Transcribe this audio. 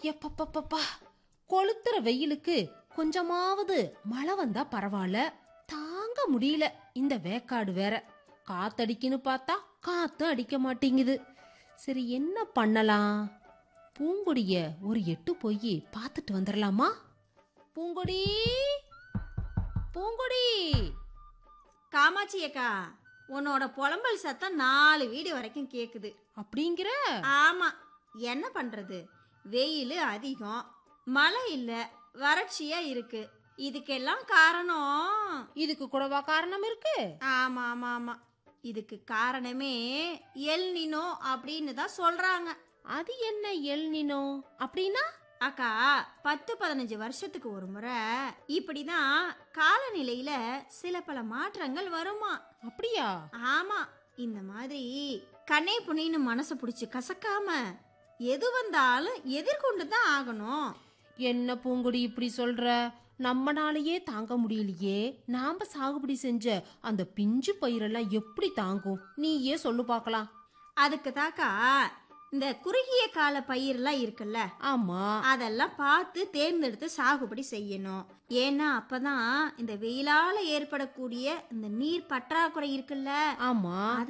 எப்பப்பப்பப்பா கொளுத்துற வெயிலுக்கு கொஞ்சமாவது மழை வந்தா பரவாயில்ல தாங்க முடியல இந்த வேக்காடு வேற காத்தடிக்குன்னு பார்த்தா காத்தும் அடிக்க மாட்டேங்குது சரி என்ன பண்ணலாம் பூங்கொடிய ஒரு எட்டு போய் பார்த்துட்டு வந்துடலாமா பூங்கொடி பூங்கொடி காமாட்சி அக்கா உன்னோட புலம்பல் சத்தம் நாலு வீடு வரைக்கும் கேக்குது அப்படிங்கிற ஆமா என்ன பண்றது வெயில் அதிகம் மழை இல்ல வறட்சியா இருக்கு இதுக்கெல்லாம் காரணம் இதுக்கு கூடவா காரணம் இருக்கு ஆமா ஆமா ஆமா இதுக்கு காரணமே எல் நினோ அப்படின்னு தான் சொல்றாங்க அது என்ன எல்னினோ அப்படின்னா அக்கா பத்து பதினஞ்சு வருஷத்துக்கு ஒரு முறை இப்படிதான் காலநிலையில சில பல மாற்றங்கள் வருமா அப்படியா ஆமா இந்த மாதிரி கண்ணே புண்ணின்னு மனசை பிடிச்சி கசக்காம எது வந்தாலும் எதிர்கொண்டு தான் ஆகணும் என்ன பூங்குடி இப்படி சொல்ற நம்மனாலேயே தாங்க முடியலையே நாம சாகுபடி செஞ்ச அந்த பிஞ்சு பயிரெல்லாம் எப்படி தாங்கும் நீயே சொல்லு பார்க்கலாம் அதுக்கு தாக்கா இந்த குறுகிய கால பயிரெல்லாம் இருக்குல்ல ஆமா அதெல்லாம் பார்த்து தேர்ந்தெடுத்து சாகுபடி செய்யணும் ஏன்னா அப்பதான் இந்த வெயிலால ஏற்படக்கூடிய இந்த நீர் பற்றாக்குறை இருக்குல்ல ஆமா